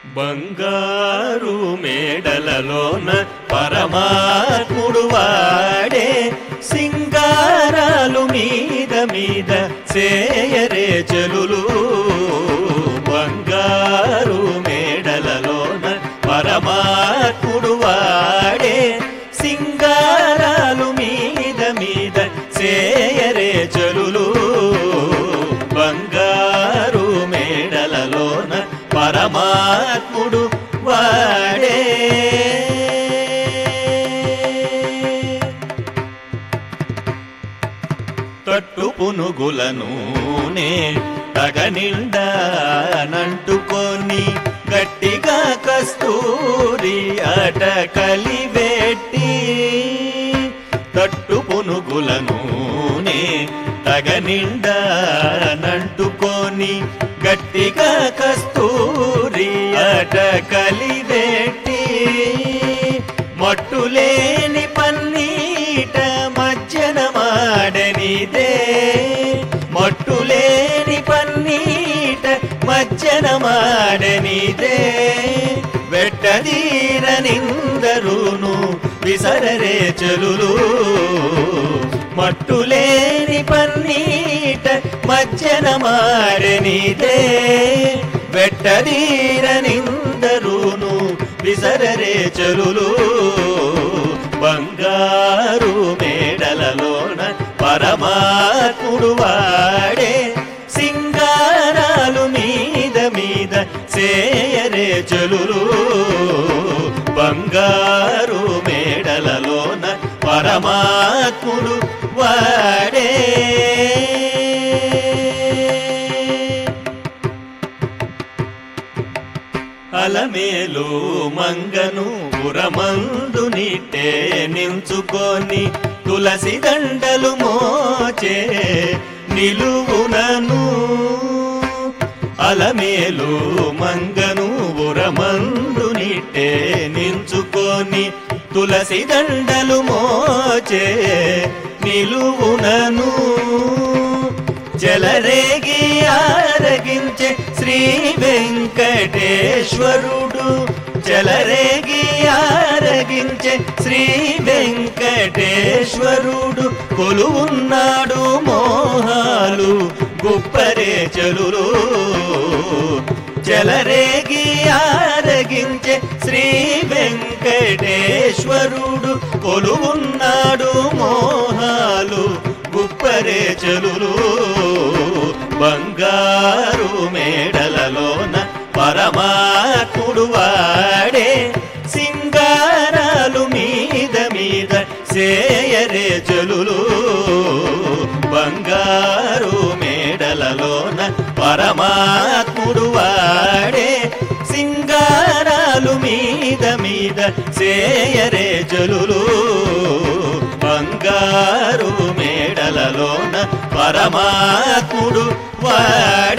బంగారు మేడలలోన పరమాత్ముడు వాడే సింగారాలు మీద మీద చేయరే చెలులు బంగారు మేడలలోన పరమాత్ముడు వాడే సింగారాలు మీద మీద చేయరే చెలులు బంగారు మేడలలోన పరమాత్ముడు వాడే తట్టు పునుగులను నే తగనిండా నంటుకొని గట్టిగా కస్తూరి అట కలివెట్టి తట్టు పునుగులను నే తగనిండా నంటుకొని గట్టిగా కస్తూరి అట కలివెట్టి మట్టులేని పన్నీట మజ్జన మాడనిదే మట్టులేని పన్నీట మజ్జన మాడనిదే వెట్టదీర నిందరును విసరరే చెలులు మట్టులేని పన్నీట మజ్జన మాడనిదే వెట్టదీర నిందరును విసరరే చెలులు బంగారు మేడలలోన పరమాత్ముడు వాడే సింగారాలు మీద మీద చేయరే చెలులు బంగారు మేడలలోన పరమాత్ముడు వాడే అలమేలు మంగను ఉరమందు నిట్టే నించుకొని తులసి దండలు మోచే నిలువునను అలమేలు మంగను ఉరమందు నిట్టే నించుకొని తులసి దండలు మోచే నిలువునను జలరేగి ఆరగించే శ్రీ వెంకటేశ్వరుడు జలరేగి ఆరగించే శ్రీ వెంకటేశ్వరుడు కొలువున్నాడు మోహాలు గుప్పరే చలులు జలరేగి ఆరగించే శ్రీ వెంకటేశ్వరుడు కొలువున్నాడు మోహాలు గుప్పరే చెలులు బంగారు మేడలలోన పరమాత్ముడు వాడే సింగారాలు మీద మీద చేయరే చెలులు బంగారు మేడలలోన పరమాత్ముడు వాడే సింగారాలు మీద మీద చేయరే జలులు బంగారు మేడలలోన పరమాత్ముడు వాడే